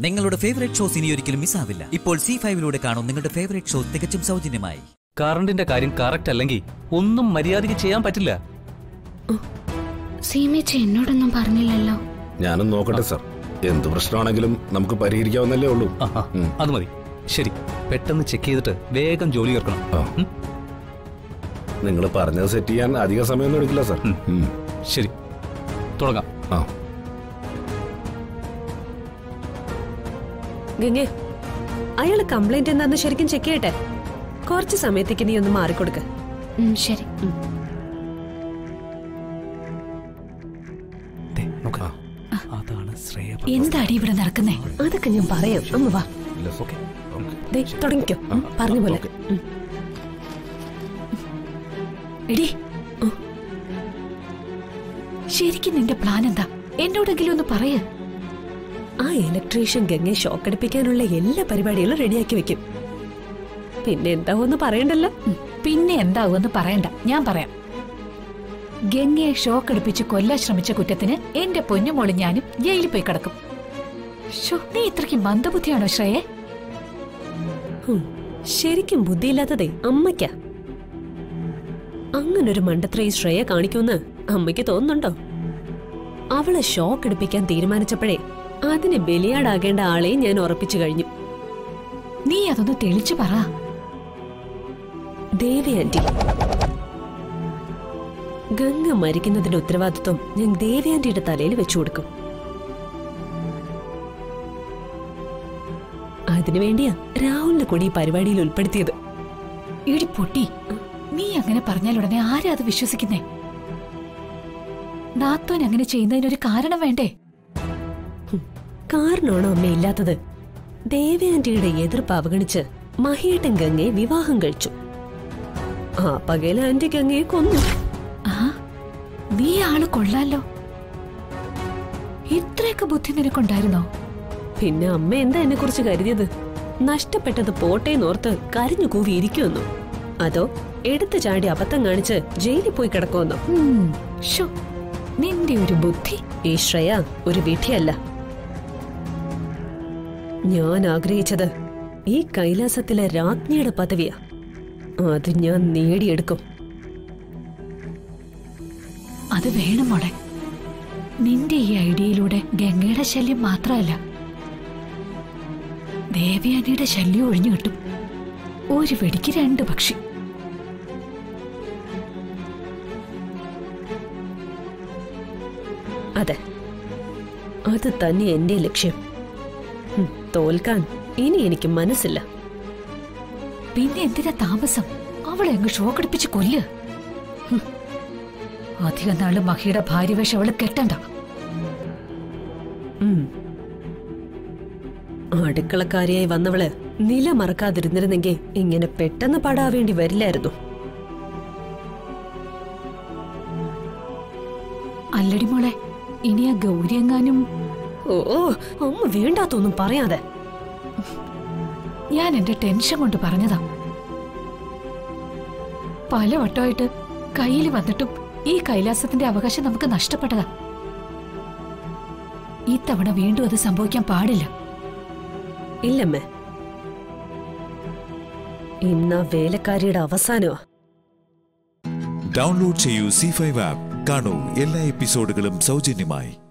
നിങ്ങളുടെ favourite shows ഇനി ഒരിക്കലും മിസ്സാവില്ല ഇപ്പോൾ സി ഫൈവിലൂടെ കാണും നിങ്ങളുടെ ഫേവറേറ്റ് ഷോ തികച്ചും സൗജന്യമായി കറണ്ടിന്റെ കാര്യം കറക്റ്റ് അല്ലെങ്കിൽ ഒന്നും മര്യാദയ്ക്ക് ചെയ്യാൻ പറ്റില്ല സീമേച്ചി എന്നോടൊന്നും പറഞ്ഞില്ലല്ലോ ഞാനും നോക്കട്ടെ സാർ എന്ത് പ്രശ്നമാണെങ്കിലും നമുക്ക് പരിഹരിക്കാവുന്നല്ലേ ഉള്ളൂ ആ, ആ, ഉം. അത് മതി ശരി പെട്ടെന്ന് ചെക്ക് ചെയ്തിട്ട് വേഗം ജോലി തീർക്കണം ആ. ഉം, നിങ്ങൾ പറഞ്ഞത് സെറ്റ് ചെയ്യാൻ അധിക സമയമൊന്നും എടുക്കില്ല സാർ ഉം. ഉം. ശരി തുടങ്ങാം ആ ഗംഗേ അയാള് കംപ്ലൈന്റ് എന്താന്ന് ശരിക്കും ചെക്ക് ചെയ്യട്ടെ കുറച്ച് സമയത്തേക്ക് നീ ഒന്ന് മാറിക്കൊടുക്ക ഉം, ശരി ദേ, നോക്ക്. അതാണ് ശ്രേയ എന്താടി ഇവിടെ നടക്കുന്നേ അതൊക്കെ ഞാൻ പറയാം അമ്മ വാ ഇല്ല ഓക്കെ ദേ തുടങ്ങിക്കോ ഉം, പറഞ്ഞ പോലെ ഉം. എടി ശരിക്കും നിന്റെ പ്ലാൻ എന്താ എന്നോടെങ്കിലും ഒന്ന് പറയ ആ ഇലക്ട്രീഷ്യൻ ഗംഗയെ ഷോക്കടിപ്പിക്കാനുള്ള എല്ലാ പരിപാടികളും റെഡിയാക്കി വെക്കും പിന്നെ എന്താവോന്ന് പറയണ്ടല്ലോ പിന്നെ എന്താവുമെന്ന് പറയണ്ട ഞാൻ പറയാം ഗംഗയെ ഷോക്ക് അടുപ്പിച്ച് കൊല്ലാൻ ശ്രമിച്ച കുറ്റത്തിന് എന്റെ പൊന്നുമോള് ഞാനും ജയിലിൽ പോയി കിടക്കും ശോ, നീ ഇത്രയ്ക്ക് മന്ദബുദ്ധിയാണോ ശ്രേയെ ഹും, ശരിക്കും ബുദ്ധിയില്ലാത്തതേ അമ്മയ്ക്കാ അങ്ങനൊരു മണ്ടത്ര ഈ ശ്രേയ കാണിക്കുമെന്ന് അമ്മയ്ക്ക് തോന്നുന്നുണ്ടോ അവളെ ഷോക്ക് എടുപ്പിക്കാൻ തീരുമാനിച്ചപ്പോഴേ അതിന് ബലിയാടാകേണ്ട ആളെ ഞാൻ ഉറപ്പിച്ചു കഴിഞ്ഞു നീ അതൊന്ന് തെളിച്ചു പറ ദേവി ആന്റി ഗംഗ മരിക്കുന്നതിന്റെ ഉത്തരവാദിത്വം ഞാൻ ദേവി ആന്റിയുടെ തലയിൽ വെച്ചു കൊടുക്കും അതിനുവേണ്ടിയാ രാഹുലിനെ കൂടി ഈ പരിപാടിയിൽ ഉൾപ്പെടുത്തിയത് ഇടി പൊട്ടി നീ അങ്ങനെ പറഞ്ഞാൽ ഉടനെ ആരാ അത് വിശ്വസിക്കുന്നേ നാത്തോൻ അങ്ങനെ ചെയ്യുന്നതിനൊരു കാരണം വേണ്ടേ കാരണമാണോ അമ്മ ഇല്ലാത്തത് ദേവി ആന്റിയുടെ എതിർപ്പ് അവഗണിച്ച് മഹിയേട്ടൻ ഗംഗയെ വിവാഹം കഴിച്ചു ആ പകയിൽ ആന്റി ഗംഗയെ കൊന്നു ആ നീ ആള് കൊള്ളാലോ ഇത്രയൊക്കെ ബുദ്ധി നിനക്കുണ്ടായിരുന്നോ പിന്നെ അമ്മ എന്താ എന്നെ കുറിച്ച് കരുതിയത് നഷ്ടപ്പെട്ടത് പോട്ടേന്നോർത്ത് കരഞ്ഞു കൂവി ഇരിക്കുമെന്നോ അതോ എടുത്തു ചാടി അബദ്ധം കാണിച്ച് ജയിലിൽ പോയി കിടക്കുമെന്നോ ഉം, ശോ, നിന്റെ ഒരു ബുദ്ധി ഈ ശ്രേയ ഒരു വിധിയല്ല ഞാൻ ആഗ്രഹിച്ചത് ഈ കൈലാസത്തിലെ രാജ്ഞിയുടെ പദവിയാ അത് ഞാൻ നേടിയെടുക്കും അത് വേണം മോളെ നിന്റെ ഈ ഐഡിയയിലൂടെ ഗംഗയുടെ ശല്യം മാത്രമല്ല ദേവയാനിയുടെ ശല്യം ഒഴിഞ്ഞു കിട്ടും ഒരു വെടിക്ക് രണ്ട് പക്ഷി അതെ അത് തന്നെ എന്റെ ലക്ഷ്യം ഉം, തോൽക്കാൻ ഇനി എനിക്ക് മനസ്സില്ല പിന്നെ എന്തിനാ താമസം അവളെ അങ്ങ് ഷോക്കടിപ്പിച്ച് കൊല്ല് ഹും. അധികം നാള് മഹിയുടെ ഭാര്യവേഷം അവള് കെട്ടണ്ട ഉം. അടുക്കളക്കാരിയായി വന്നവള് നില മറക്കാതിരുന്നിരുന്നെങ്കിൽ ഇങ്ങനെ പെട്ടെന്ന് പടാവേണ്ടി വരില്ലായിരുന്നു അല്ലടി മോളെ ഇനി ആ ഗൗരി എങ്ങാനും ഓ ഓ, അമ്മ വേണ്ടാത്തൊന്നും പറയാതെ ഞാൻ എന്റെ ടെൻഷൻ കൊണ്ട് പറഞ്ഞതാ പല വട്ടമായിട്ട് കയ്യിൽ വന്നിട്ടും ഈ കൈലാസത്തിന്റെ അവകാശം നമുക്ക് നഷ്ടപ്പെട്ടതാ ഈ തവണ വീണ്ടും അത് സംഭവിക്കാൻ പാടില്ല ഇല്ലമ്മേ ഇന്ന വേലക്കാരിയുടെ അവസാനമാ ഡൗൺലോഡ് ചെയ്യൂ സി ഫൈവ് ആപ്പ് കാണൂ എല്ലാ എപ്പിസോഡുകളും സൗജന്യമായി